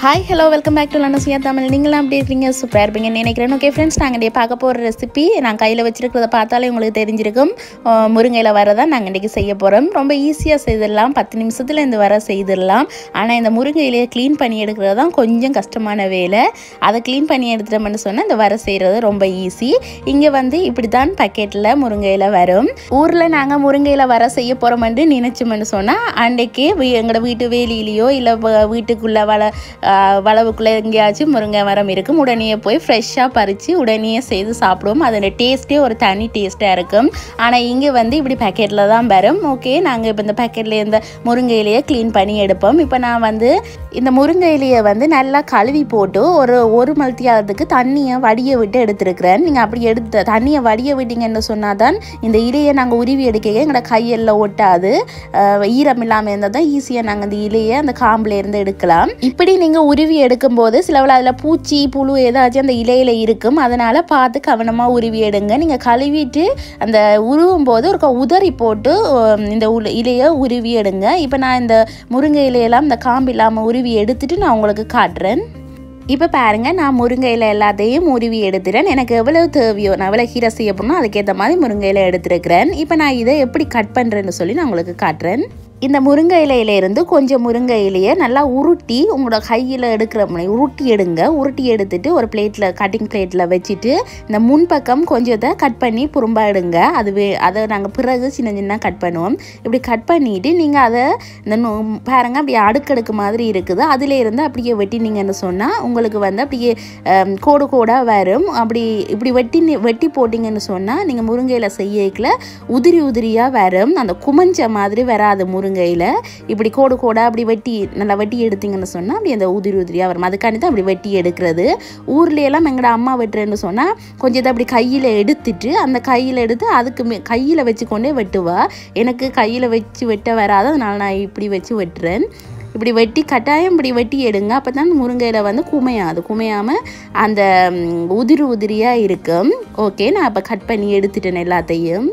hi hello welcome back to லனசியா தமிழ் நீங்களும் அப்படி இருக்கீங்க சூப்பராக இருப்பீங்கன்னு நினைக்கிறேன் ஓகே ஃப்ரெண்ட்ஸ் நாங்கள் இன்றைக்கி பார்க்க போகிற ரெசிபி நான் கையில் வச்சிருக்கிறத பார்த்தாலே உங்களுக்கு தெரிஞ்சிருக்கும் அஹ் முருங்கையில் வரதான் நாங்கள் இன்றைக்கி செய்ய போகிறோம் ரொம்ப ஈஸியாக செய்திடலாம் பத்து நிமிஷத்தில் இந்த வர செய்திடலாம் ஆனால் இந்த முருங்கை இலையை க்ளீன் பண்ணி எடுக்கிறது தான் கொஞ்சம் கஷ்டமான வேலை அதை க்ளீன் பண்ணி எடுத்துட்டோம்னு சொன்னால் இந்த வர செய்கிறது ரொம்ப ஈஸி இங்கே வந்து இப்படி தான் பக்கெட்டில் முருங்கையில் வரும் ஊரில் நாங்கள் முருங்கையில் வர செய்ய போகிறோம்னு நினச்சோம்னு சொன்னால் அன்றைக்கே எங்களோட வீட்டு வேலியிலையோ இல்லை வீட்டுக்குள்ளே வள ஆஹ் வளவுக்குள்ளே எங்கேயாச்சும் முருங்கை மரம் இருக்கும் உடனே போய் ஃப்ரெஷ்ஷாக பறித்து உடனே செய்து சாப்பிடுவோம் அதோட டேஸ்ட்டே ஒரு தனி டேஸ்ட்டாக இருக்கும் ஆனால் இங்கே வந்து இப்படி பேக்கெட்டில் தான் வரும் ஓகே நாங்கள் இப்போ இந்த பேக்கெட்டில் இந்த முருங்கை இலையை க்ளீன் பண்ணி எடுப்போம் இப்போ நான் வந்து இந்த முருங்கை இலையை வந்து நல்லா கழுவி போட்டு ஒரு ஒரு மல்த்தியாவதுக்கு தண்ணியை வடிய விட்டு எடுத்துருக்கிறேன் நீங்கள் அப்படி எடுத்து தண்ணியை வடிய விட்டீங்கன்னு சொன்னால் தான் இந்த இலையை நாங்கள் உருவி எடுக்க எங்களோட கையெல்லாம் ஒட்டாது ஆஹ் ஈரம் இல்லாமல் இருந்தால் தான் ஈஸியாக நாங்கள் அந்த இலையை அந்த காம்புல இருந்து எடுக்கலாம் இப்படி நீங்கள் உருவி எடுக்கும்போது சிலவில் அதில் பூச்சி புழு ஏதாச்சும் அந்த இலையில இருக்கும் அதனால் பார்த்து கவனமாக உருவி எடுங்க நீங்கள் கழுவிட்டு அந்த உருவும் போது ஒரு க- உதறி போட்டு உம், இந்த உல இலையை உருவி எடுங்க இப்போ நான் இந்த முருங்கை இலையெல்லாம் இந்த காம்பு இல்லாமல் உருவி எடுத்துட்டு நான் உங்களுக்கு காட்டுறேன் இப்போ பாருங்க நான் முருங்கை இலை எல்லாத்தையும் உருவி எடுத்துட்டேன் எனக்கு எவ்வளவு தேவையோ நான் எவ்வளோ கீரை செய்ய போகணும் அதுக்கேற்ற மாதிரி முருங்கை இலை எடுத்துருக்கிறேன் இப்போ நான் இதை எப்படி கட் பண்ணுறேன்னு சொல்லி நான் உங்களுக்கு காட்டுறேன் இந்த முருங்கை இலையிலேருந்து கொஞ்சம் முருங்கை இலையை நல்லா உருட்டி உங்களோட கையில் எடுக்கிற மாதிரி உருட்டி எடுங்க உருட்டி எடுத்துட்டு ஒரு பிளேட்டில் கட்டிங் பிளேட்டில் வச்சுட்டு இந்த முன்பக்கம் கொஞ்சத்தை கட் பண்ணி புறம்பா எடுங்க அது வே- அதை நாங்கள் பிறகு சின்ன சின்ன கட் பண்ணுவோம் இப்படி கட் பண்ணிட்டு நீங்கள் அதை இந்த நு- பாருங்க அப்படியே அடுக்கடுக்கு மாதிரி இருக்குது அதில் இருந்து அப்படியே வெட்டினீங்கன்னு சொன்னால் உங்களுக்கு வந்து அப்படியே ஹம், கோடு கோடாக வரும் அப்படி இப்படி வெட்டி நி- வெட்டி போட்டிங்கன்னு சொன்னால் நீங்கள் முருங்கையில் செய்யக்கில் உதிரி உதிரியாக வரும் அந்த குமஞ்ச மாதிரி வராது முருங்கையில் இப்படி கோடு கோடாக அப்படி வெட்டி நல்லா வெட்டி எடுத்தீங்கன்னு சொன்னால் அப்படி அந்த உதிரி உதிரியாக வரும் அதுக்காண்டி தான் அப்படி வெட்டி எடுக்கிறது ஊர்ல எல்லாம் எங்களோட அம்மா வெட்டுறேன்னு சொன்னால் கொஞ்சம் இதை அப்படி கையில் எடுத்துட்டு அந்த கையில் எடுத்து அதுக்கு மே கையில் வச்சுக்கொண்டே வெட்டுவா எனக்கு கையில் வச்சு வெட்ட வராது அதனால நான் இப்படி வச்சு வெட்டுறேன் இப்படி வெட்டி கட்டாயம் இப்படி வெட்டி எடுங்க அப்போ தான் முருங்கையில் வந்து குமையாது குமையாமல் அந்த ம், உதிரி உதிரியாக இருக்கும் ஓகே நான் இப்போ கட் பண்ணி எடுத்துட்டேன் எல்லாத்தையும்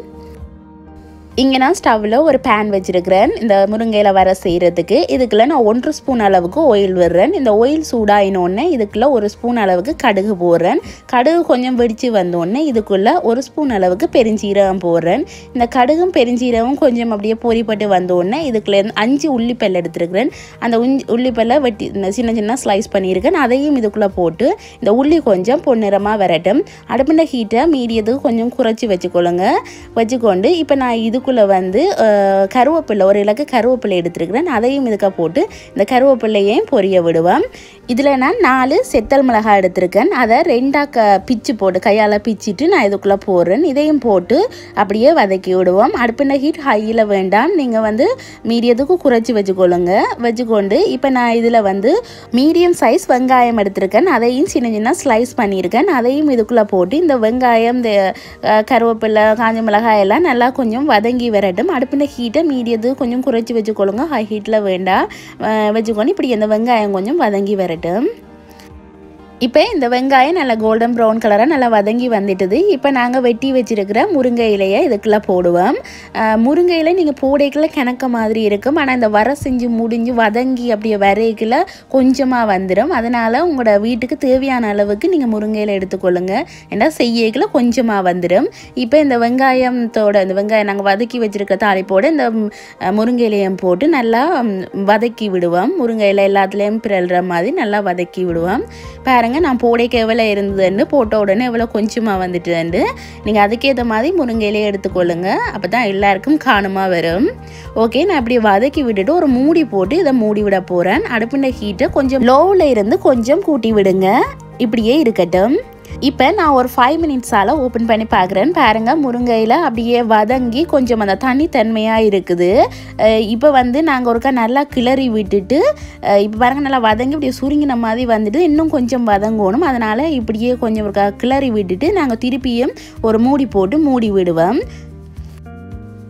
இங்கே நான் ஸ்டவ்வில் ஒரு பேன் வச்சுருக்கிறேன் இந்த முருங்கையில் வர செய்கிறதுக்கு இதுக்குள்ள நான் ஒன்றரை ஸ்பூன் அளவுக்கு ஆயில் விடுறேன் இந்த ஆயில் சூடாயினோடனே இதுக்குள்ள ஒரு ஸ்பூன் அளவுக்கு கடுகு போடுறேன் கடுகு கொஞ்சம் வெடித்து வந்தோடனே இதுக்குள்ள ஒரு ஸ்பூன் அளவுக்கு பெருஞ்சீரகம் போடுறேன் இந்த கடுகும் பெருஞ்சீரகம் கொஞ்சம் அப்படியே பொரிப்பட்டு வந்தோடனே இதுக்குள்ள இருந்து அஞ்சு உள்ளிப்பல் எடுத்துருக்கிறேன் அந்த உஞ்சி உள்ளிப்பல்லை வெட்டி இந்த சின்ன சின்ன ஸ்லைஸ் பண்ணியிருக்கேன் அதையும் இதுக்குள்ளே போட்டு இந்த உள்ளி கொஞ்சம் பொன்னிறமாக வரட்டும் அடுப்பின ஹீட்டை மீடியத்துக்கு கொஞ்சம் குறைச்சி வச்சுக்கொள்ளுங்க வச்சுக்கொண்டு இப்போ நான் இதுக்குள்ளே வந்து அஹ், கருவேப்பிலை ஒரு இலக்கு கருவேப்பிலை எடுத்துருக்கிறேன் அதையும் இதுக்க போட்டு இந்த கருவேப்பிலையையும் பொரிய விடுவேன் இதில் நான் நாலு செத்தல் மிளகாய் எடுத்திருக்கேன் அதை ரெண்டாக க பிச்சு போட்டு கையால் பிச்சிட்டு நான் இதுக்குள்ளே போடுறேன் இதையும் போட்டு அப்படியே வதக்கி விடுவோம் அடுப்பின ஹீட் ஹையில் வேண்டாம் நீங்கள் வந்து மீடியத்துக்கு குறைச்சி வச்சுக்கொள்ளுங்க வச்சுக்கொண்டு இப்போ நான் இதில் வந்து மீடியம் சைஸ் வெங்காயம் எடுத்திருக்கேன் அதையும் சின்ன சின்ன ஸ்லைஸ் பண்ணியிருக்கேன் அதையும் இதுக்குள்ளே போட்டு இந்த வெங்காயம் இந்த அஹ், கருவேப்பிலை காஞ்ச மிளகாய் எல்லாம் நல்லா கொஞ்சம் வதங்கி வரட்டும் அடுப்பின ஹீட்டை மீடியது கொஞ்சம் குறைச்சி வச்சுக்கொள்ளுங்க ஹை ஹீட்டில் வேண்டாம் அஹ், வச்சுக்கொண்டு இப்படி இந்த வெங்காயம் கொஞ்சம் வதங்கி வரட்டும் இப்போ இந்த வெங்காயம் நல்லா கோல்டன் ப்ரௌன் கலராக நல்லா வதங்கி வந்துட்டுது இப்போ நாங்கள் வெட்டி வச்சிருக்கிற முருங்கை இலையை இதுக்குள்ளே போடுவோம் அஹ், முருங்கை இலை நீங்கள் போடைக்குள்ள கிணக்க மாதிரி இருக்கும் ஆனால் இந்த வர செஞ்சு முடிஞ்சு வதங்கி அப்படியே வரைக்குள்ள கொஞ்சமாக வந்துடும் அதனால் உங்களோட வீட்டுக்கு தேவையான அளவுக்கு நீங்கள் முருங்கை இலை எடுத்துக்கொள்ளுங்க ஏன்னா செய்யக்குள்ள கொஞ்சமாக வந்துடும் இப்போ இந்த வெங்காயத்தோட இந்த வெங்காயம் நாங்கள் வதக்கி வச்சிருக்க தாளிப்போட இந்த ம், அஹ், முருங்கை இலையம் போட்டு நல்லா ம், வதக்கி விடுவோம் முருங்கை இலை எல்லாத்துலேயும் பிறல்ற மாதிரி நல்லா வதக்கி விடுவோம் பாருங்க நான் போடைக்கு எவ்வளோ இருந்ததுன்னு போட்ட உடனே எவ்வளோ கொஞ்சமாக வந்துட்டுண்டு நீங்கள் அதுக்கேற்ற மாதிரி முருங்கை இலையை எடுத்துக்கொள்ளுங்க அப்போ தான் எல்லாருக்கும் காணுமா வரும் ஓகே நான் இப்படி வதக்கி விட்டுட்டு ஒரு மூடி போட்டு இதை மூடி விட போகிறேன் அடுப்பின ஹீட்டை கொஞ்சம் லோவில் இருந்து கொஞ்சம் கூட்டி விடுங்க இப்படியே இருக்கட்டும் இப்போ நான் ஒரு ஃபைவ் மினிட்ஸால் ஓப்பன் பண்ணி பார்க்குறேன் பாருங்கள் முருங்கையில் அப்படியே வதங்கி கொஞ்சம் அந்த தனித்தன்மையாக இருக்குது அஹ் இப்போ வந்து நாங்கள் ஒருக்கா நல்லா கிளறி விட்டுட்டு அஹ் இப்போ பாருங்கள் நல்லா வதங்கி இப்படியே சுருங்கின மாதிரி வந்துட்டு இன்னும் கொஞ்சம் வதங்கணும் அதனால் இப்படியே கொஞ்சம் ஒருக்கா கிளறி விட்டுட்டு நாங்கள் திருப்பியும் ஒரு மூடி போட்டு மூடி விடுவோம்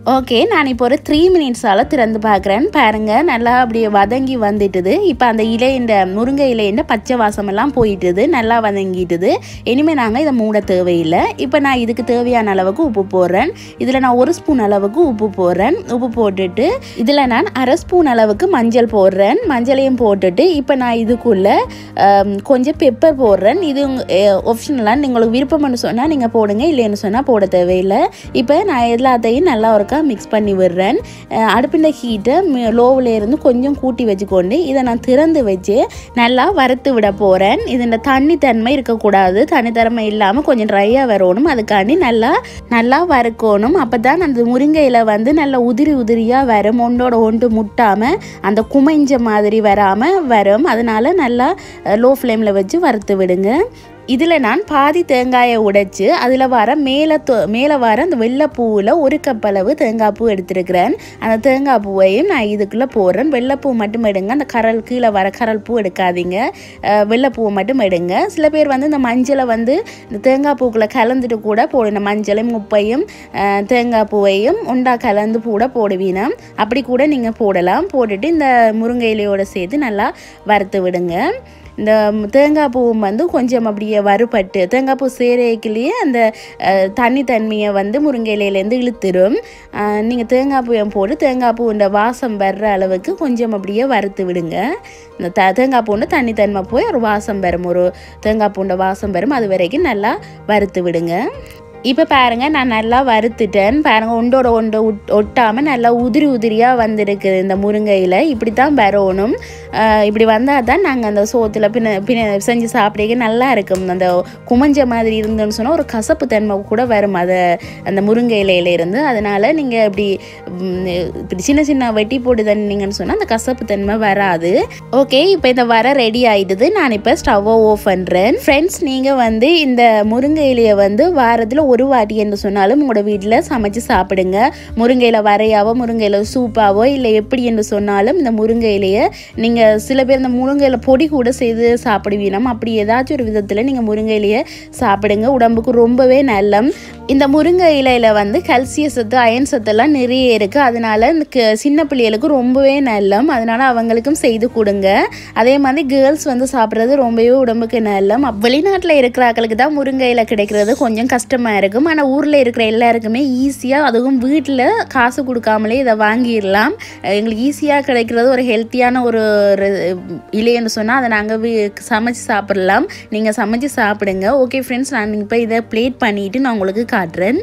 ஓகே நான் இப்போ ஒரு த்ரீ மினிட்ஸால் திறந்து பார்க்குறேன் பாருங்க நல்லா அப்படியே வதங்கி வந்துட்டுது இப்போ அந்த இலையின் முருங்கை இலையின் பச்சை வாசமெல்லாம் போயிட்டுது நல்லா வதங்கிட்டுது இனிமேல் நாங்கள் இதை மூட தேவையில்லை இப்போ நான் இதுக்கு தேவையான அளவுக்கு உப்பு போடுறேன் இதில் நான் ஒரு ஸ்பூன் அளவுக்கு உப்பு போடுறேன் உப்பு போட்டுட்டு இதில் நான் அரை ஸ்பூன் அளவுக்கு மஞ்சள் போடுறேன் மஞ்சளையும் போட்டுட்டு இப்போ நான் இதுக்குள்ளே ஆம், கொஞ்சம் பெப்பர் போடுறேன் இது ஆப்ஷனலாக உங்களுக்கு விருப்பம்னு சொன்னால் நீங்கள் போடுங்க இல்லைன்னு சொன்னால் போட தேவையில்லை இப்போ நான் எல்லாத்தையும் நல்லா ஒருக்கா மிக்ஸ் பண்ணி விடுறேன் அஹ் அடுப்பின் ஹீட்டை லோவில் இருந்து கொஞ்சம் கூட்டி வச்சுக்கொண்டு இதை நான் திறந்து வச்சு நல்லா வறுத்து விட போகிறேன் இதோட தண்ணி தன்மை இருக்கக்கூடாது தண்ணி தன்மை இல்லாமல் கொஞ்சம் ட்ரையாக வரணும் அதுக்காண்டி நல்லா நல்லா வறுக்கணும் அப்போ தான் அந்த முருங்கையில் வந்து நல்லா உதிரி உதிரியாக வரும் ஒன்றோட ஒன்று முட்டாமல் அந்த குமைஞ்ச மாதிரி வராமல் வரும் அதனால நல்லா லோ ஃப்ளேமில் வச்சு வறுத்து விடுங்க இதில் நான் பாதி தேங்காயை உடைச்சு அதில் வர மேலே தொ- மேலே வர அந்த வெள்ளைப்பூவில் ஒரு கப் அளவு தேங்காய் பூ எடுத்திருக்கிறேன் அந்த தேங்காய் பூவையும் நான் இதுக்குள்ளே போடுறேன் வெள்ளைப்பூ மட்டும் எடுங்க அந்த கரல் கீழே வர கரல் பூ எடுக்காதீங்க அஹ் வெள்ளைப்பூவை மட்டும் எடுங்க சில பேர் வந்து இந்த மஞ்சளை வந்து இந்த தேங்காய் பூக்குள்ளே கலந்துட்டு கூட போடணும் மஞ்சளையும் உப்பையும் அஹ் தேங்காய் பூவையும் உண்டா கலந்து கூட போடுவீனா அப்படி கூட நீங்கள் போடலாம் போட்டுட்டு இந்த முருங்கை இலையோட சேர்த்து நல்லா வறுத்து விடுங்க இந்த தேங்காய் பூவும் வந்து கொஞ்சம் அப்படியே வறுபட்டு தேங்காய் பூ சேரைக்குள்ளேயே அந்த அஹ், தண்ணி தன்மையை வந்து முருங்கை இலையிலேருந்து இழுத்துரும் நீங்கள் தேங்காய் பூவையும் போட்டு தேங்காய் பூண்ட வாசம் வர்ற அளவுக்கு கொஞ்சம் அப்படியே வறுத்து விடுங்க இந்த த தேங்காய் பூண்டு தண்ணி தன்மை போய் ஒரு வாசம் வரும் ஒரு தேங்காய் பூண்ட வாசம் வரும் அது வரைக்கும் நல்லா வறுத்து விடுங்க இப்போ பாருங்க நான் நல்லா வறுத்துட்டேன் பாருங்க ஒன்றோட ஒன்று ஒட்டாமல் நல்லா உதிரி உதிரியாக வந்திருக்குது இந்த முருங்கையில் இப்படி தான் வரணும் ஆஹ் இப்படி வந்தால் தான் நாங்கள் அந்த சோத்தில் பின்ன பின்ன செஞ்சு சாப்பிடக்க நல்லா இருக்கும் அந்த குமஞ்ச மாதிரி இருந்தோன்னு சொன்னால் ஒரு கசப்பு தன்மை கூட வரும் அதை அந்த முருங்கை இலையில இருந்து அதனால் நீங்கள் இப்படி ம், இப்படி சின்ன சின்ன வெட்டி போட்டு தந்தீங்கன்னு சொன்னால் அந்த கசப்பு தன்மை வராது ஓகே இப்போ இந்த வர ரெடி ஆயிடுது நான் இப்போ ஸ்டவ்வை ஆஃப் பண்ணுறேன் ஃப்ரெண்ட்ஸ் நீங்கள் வந்து இந்த முருங்கை இலையை வந்து வாரத்தில் ஒரு வாட்டி என்று சொன்னாலும் உங்களோட வீட்டில் சமைச்சு சாப்பிடுங்க முருங்கையில் வரையாவோ முருங்கையில் சூப்பாவோ இல்லை எப்படி என்று சொன்னாலும் இந்த முருங்கை இலையை நீங்கள் சில பேர் இந்த முருங்கையில் பொடி கூட செய்து சாப்பிடுவீனம் அப்படி ஏதாச்சும் ஒரு விதத்தில் நீங்கள் முருங்கை இலையை சாப்பிடுங்க உடம்புக்கு ரொம்பவே நல்லம் இந்த முருங்கை இலையில வந்து கல்சிய சத்து அயன் சத்தெல்லாம் நிறைய இருக்குது அதனால இந்த க- சின்ன பிள்ளைகளுக்கு ரொம்பவே நல்லம் அதனால அவங்களுக்கும் செய்து கொடுங்க அதே மாதிரி கேர்ள்ஸ் வந்து சாப்பிட்றது ரொம்பவே உடம்புக்கு நல்லம் அப்~ வெளிநாட்டில் இருக்கிற ஆட்களுக்கு தான் முருங்கை இலை கிடைக்கிறது கொஞ்சம் கஷ்டமாக இருக்கும் ஆனால் ஊரில் இருக்கிற எல்லாருக்குமே ஈஸியாக அதுவும் வீட்டில் காசு கொடுக்காமலே இதை வாங்கிடலாம் அஹ் எங்களுக்கு ஈஸியாக கிடைக்கிறது ஒரு ஹெல்த்தியான ஒரு ரெ- இலைன்னு சொன்னால் அதை நாங்கள் சமைச்சு சாப்பிடலாம் நீங்கள் சமைச்சு சாப்பிடுங்க ஓகே ஃப்ரெண்ட்ஸ் நான் இப்போ இதை ப்ளேட் பண்ணிவிட்டு நான் உங்களுக்கு காட்டுறேன்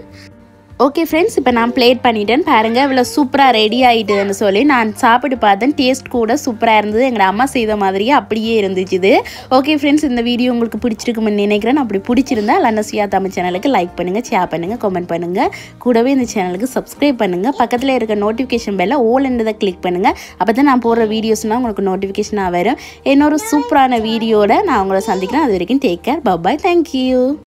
ஓகே ஃப்ரெண்ட்ஸ் இப்போ நான் ப்ளேட் பண்ணிட்டேன் பாருங்கள் இவ்வளோ சூப்பராக ரெடி ஆகிட்டுதுன்னு சொல்லி நான் சாப்பிட்டு பார்த்தேன் டேஸ்ட் கூட சூப்பராக இருந்தது எங்கள் அம்மா செய்த மாதிரியே அப்படியே இருந்துச்சு இது ஓகே ஃப்ரெண்ட்ஸ் இந்த வீடியோ உங்களுக்கு பிடிச்சிருக்குமென்னு நினைக்கிறேன் அப்படி பிடிச்சிருந்தா லன்னசியா தமிழ் சேனலுக்கு லைக் பண்ணுங்கள் ஷேர் பண்ணுங்கள் கமெண்ட் பண்ணுங்கள் கூடவே இந்த சேனலுக்கு சப்ஸ்கிரைப் பண்ணுங்கள் பக்கத்தில் இருக்க நோட்டிஃபிகேஷன் பெல்ல ஓல் என்றதை கிளிக் பண்ணுங்கள் அப்போ தான் நான் போடுற வீடியோஸ்னால் உங்களுக்கு நோட்டிஃபிகேஷனாக வரும் இன்னொரு சூப்பரான வீடியோட நான் உங்களை சந்திக்கிறேன் அது வரைக்கும் டேக் கேர் பபாய் தேங்க்யூ